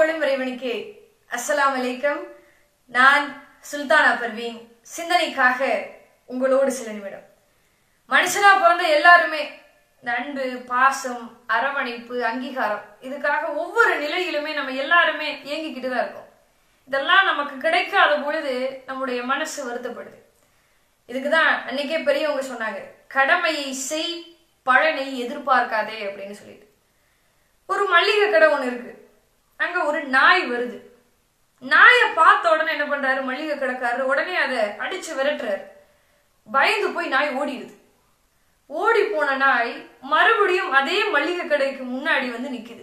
புகழும் இறைவனுக்கே அஸ்ஸலாம் அலைக்கம் நான் சுல்தானா பர்வீன் சிந்தனைக்காக உங்களோடு சில நிமிடம் மனுஷனா பிறந்த எல்லாருமே இந்த அன்பு பாசம் அரவணைப்பு அங்கீகாரம் இதுக்காக ஒவ்வொரு நிலையிலுமே நம்ம எல்லாருமே இயங்கிக்கிட்டு தான் இருக்கோம் இதெல்லாம் நமக்கு கிடைக்காத பொழுது நம்முடைய மனசு வருத்தப்படுது இதுக்குதான் அன்னைக்கே பெரியவங்க சொன்னாங்க கடமையை செய் பலனை எதிர்பார்க்காதே அப்படின்னு சொல்லிட்டு ஒரு மல்லிகை கடை ஒன்று இருக்கு அங்க ஒரு நாய் வருது நாயை பார்த்த உடனே என்ன பண்றாரு மல்லிகை கடைக்காரர் உடனே அதை அடிச்சு விரட்டுறாரு பயந்து போய் நாய் ஓடிடுது ஓடி போன நாய் மறுபடியும் அதே மல்லிகை கடைக்கு முன்னாடி வந்து நிக்குது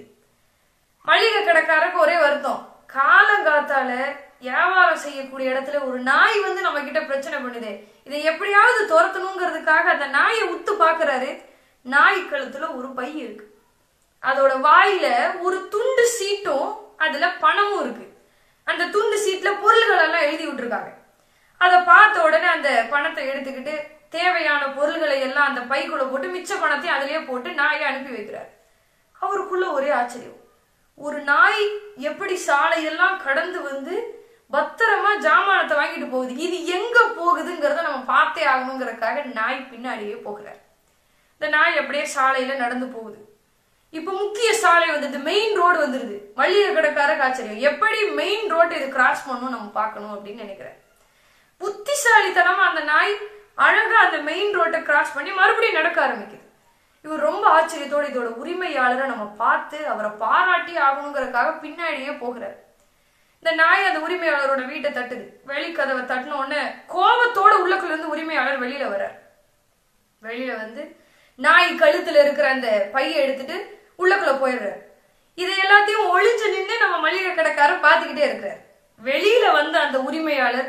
மளிகை கடைக்காரருக்கு ஒரே வருத்தம் காலங்காத்தால வியாபாரம் செய்யக்கூடிய இடத்துல ஒரு நாய் வந்து நம்ம கிட்ட பிரச்சனை பண்ணுது இதை எப்படியாவது துரத்தணுங்கிறதுக்காக அந்த நாயை உத்து பாக்குறாரு நாய் கழுத்துல ஒரு பை இருக்கு அதோட வாயில ஒரு துண்டு சீட்டும் அதுல பணமும் இருக்கு அந்த துண்டு சீட்ல பொருள்கள் எல்லாம் எழுதி விட்டுருக்காங்க அதை பார்த்த உடனே அந்த பணத்தை எடுத்துக்கிட்டு தேவையான பொருள்களை எல்லாம் அந்த பைக்குள்ள போட்டு மிச்ச பணத்தையும் அதிலேயே போட்டு நாயை அனுப்பி வைக்கிறார் அவருக்குள்ள ஒரே ஆச்சரியம் ஒரு நாய் எப்படி சாலையெல்லாம் கடந்து வந்து பத்திரமா ஜாமானத்தை வாங்கிட்டு போகுது இது எங்க போகுதுங்கிறத நம்ம பார்த்தே ஆகணுங்கிறதுக்காக நாய் பின்னாடியே போகிறார் இந்த நாய் அப்படியே சாலையில நடந்து போகுது இப்ப முக்கிய சாலை வந்துடுது மெயின் ரோடு வந்துருது மல்லிகை கடைக்கார ஆச்சரியம் எப்படி மெயின் ரோட்டை இது கிராஸ் பண்ணணும் நம்ம பார்க்கணும் அப்படின்னு நினைக்கிறேன் புத்திசாலித்தனமா அந்த நாய் அழகா அந்த மெயின் ரோட்டை கிராஸ் பண்ணி மறுபடியும் நடக்க ஆரம்பிக்குது இவர் ரொம்ப ஆச்சரியத்தோட இதோட உரிமையாளரை நம்ம பார்த்து அவரை பாராட்டி ஆகணுங்கிறதுக்காக பின்னாடியே போகிறார் இந்த நாய் அந்த உரிமையாளரோட வீட்டை தட்டுது வெளிக்கதவை தட்டின உடனே கோபத்தோட உள்ளக்குள்ள இருந்து உரிமையாளர் வெளியில வர்றார் வெளியில வந்து நாய் கழுத்துல இருக்கிற அந்த பையை எடுத்துட்டு உள்ளக்குள்ள போயிடுறாரு இதை எல்லாத்தையும் ஒளிஞ்சு நின்று நம்ம மளிகை கடைக்காரர் பார்த்துக்கிட்டே இருக்கிறார் வெளியில வந்து அந்த உரிமையாளர்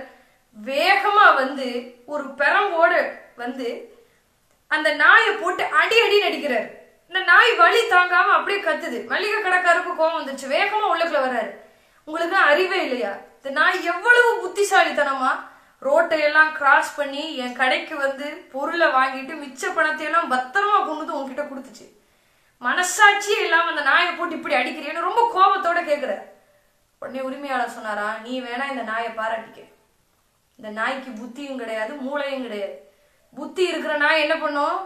வேகமா வந்து ஒரு பெரம்போட வந்து அந்த நாயை போட்டு அடி அடி நடிக்கிறாரு இந்த நாய் வலி தாங்காம அப்படியே கத்துது மளிகை கடைக்காருக்கு கோவம் வந்துருச்சு வேகமா உள்ளக்குள்ள வர்றாரு உங்களுக்கு அறிவே இல்லையா இந்த நாய் எவ்வளவு புத்திசாலித்தனமா ரோட்டை எல்லாம் கிராஸ் பண்ணி என் கடைக்கு வந்து பொருளை வாங்கிட்டு மிச்ச பணத்தை எல்லாம் பத்திரமா கொண்டு வந்து உங்ககிட்ட கொடுத்துச்சு மனசாட்சியே இல்லாம அந்த நாயை போட்டு இப்படி அடிக்கிறேன்னு ரொம்ப கோபத்தோட கேக்குற உடனே உரிமையாளர் சொன்னாரா நீ வேணா இந்த நாயை பாராட்டிக்க இந்த நாய்க்கு புத்தியும் கிடையாது மூளையும் கிடையாது புத்தி இருக்கிற நாய் என்ன பண்ணும்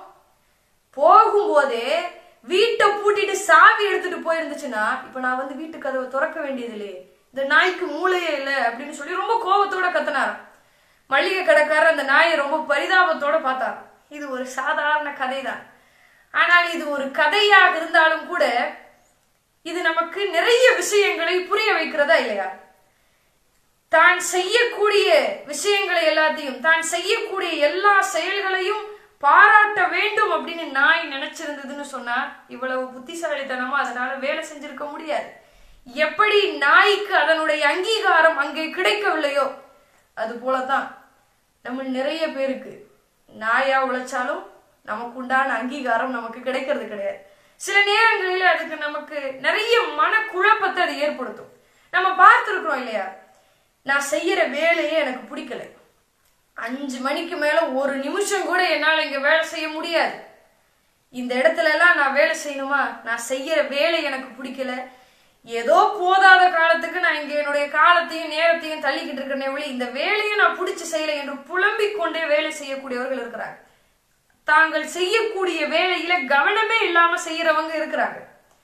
போகும்போதே வீட்டை பூட்டிட்டு சாவி எடுத்துட்டு போயிருந்துச்சுன்னா இப்ப நான் வந்து வீட்டு கதவை திறக்க வேண்டியது இல்லையே இந்த நாய்க்கு மூளையே இல்லை அப்படின்னு சொல்லி ரொம்ப கோபத்தோட கத்துனாராம் மளிகை கடைக்காரர் அந்த நாயை ரொம்ப பரிதாபத்தோட பார்த்தார் இது ஒரு சாதாரண கதை தான் ஆனால் இது ஒரு கதையாக இருந்தாலும் கூட இது நமக்கு நிறைய விஷயங்களை புரிய வைக்கிறதா இல்லையா தான் செய்யக்கூடிய விஷயங்களை எல்லாத்தையும் தான் செய்யக்கூடிய எல்லா செயல்களையும் பாராட்ட வேண்டும் அப்படின்னு நாய் நினைச்சிருந்ததுன்னு சொன்னா இவ்வளவு புத்திசாலித்தனமா அதனால வேலை செஞ்சிருக்க முடியாது எப்படி நாய்க்கு அதனுடைய அங்கீகாரம் அங்கே கிடைக்கவில்லையோ அது போலதான் நம்ம நிறைய பேருக்கு நாயா உழைச்சாலும் நமக்கு உண்டான அங்கீகாரம் நமக்கு கிடைக்கிறது கிடையாது சில நேரங்களில் அதுக்கு நமக்கு நிறைய மனக்குழப்பத்தை அது ஏற்படுத்தும் நம்ம பார்த்துருக்குறோம் இல்லையா நான் செய்யற வேலையே எனக்கு பிடிக்கல அஞ்சு மணிக்கு மேல ஒரு நிமிஷம் கூட என்னால இங்க வேலை செய்ய முடியாது இந்த இடத்துல எல்லாம் நான் வேலை செய்யணுமா நான் செய்யற வேலை எனக்கு பிடிக்கல ஏதோ போதாத காலத்துக்கு நான் இங்க என்னுடைய காலத்தையும் நேரத்தையும் தள்ளிக்கிட்டு இருக்கிறனே ஒளி இந்த வேலையை நான் பிடிச்சி செய்யல என்று புலம்பிக் கொண்டே வேலை செய்யக்கூடியவர்கள் இருக்கிறாங்க தாங்கள் செய்யக்கூடிய வேலையில கவனமே இல்லாம செய்யறவங்க இருக்கிறாங்க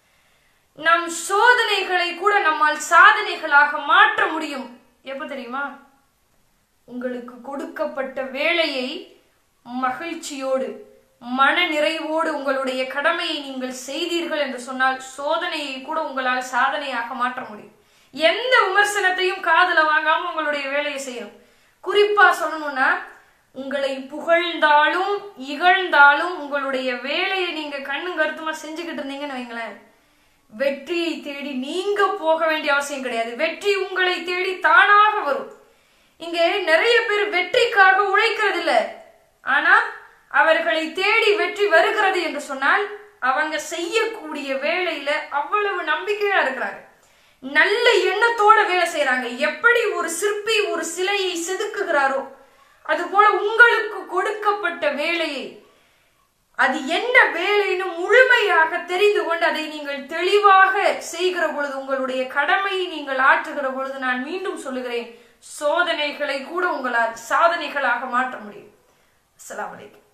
நம் சோதனைகளை கூட நம்மால் சாதனைகளாக மாற்ற முடியும் எப்ப தெரியுமா உங்களுக்கு கொடுக்கப்பட்ட வேலையை மகிழ்ச்சியோடு மன நிறைவோடு உங்களுடைய கடமையை நீங்கள் செய்தீர்கள் என்று சொன்னால் சோதனையை கூட உங்களால் சாதனையாக மாற்ற முடியும் எந்த விமர்சனத்தையும் காதுல வாங்காம உங்களுடைய வேலையை செய்யணும் குறிப்பா சொல்லணும்னா உங்களை புகழ்ந்தாலும் இகழ்ந்தாலும் உங்களுடைய வேலையை நீங்க கண்ணு கருத்துமா செஞ்சுக்கிட்டு இருந்தீங்கன்னு வைங்களேன் வெற்றியை தேடி நீங்க போக வேண்டிய அவசியம் கிடையாது வெற்றி உங்களை தேடி தானாக வரும் இங்க நிறைய பேர் வெற்றிக்காக உழைக்கிறது இல்ல ஆனா அவர்களை தேடி வெற்றி வருகிறது என்று சொன்னால் அவங்க செய்யக்கூடிய வேலையில அவ்வளவு நம்பிக்கையா இருக்கிறாங்க நல்ல எண்ணத்தோட வேலை செய்யறாங்க எப்படி ஒரு சிற்பி ஒரு சிலையை செதுக்குகிறாரோ அது போல உங்களுக்கு கொடுக்கப்பட்ட வேலையை அது என்ன வேலைன்னு முழுமையாக தெரிந்து கொண்டு அதை நீங்கள் தெளிவாக செய்கிற பொழுது உங்களுடைய கடமையை நீங்கள் ஆற்றுகிற பொழுது நான் மீண்டும் சொல்லுகிறேன் சோதனைகளை கூட உங்களால் சாதனைகளாக மாற்ற முடியும் அஸ்ஸலாமு அலைக்கும்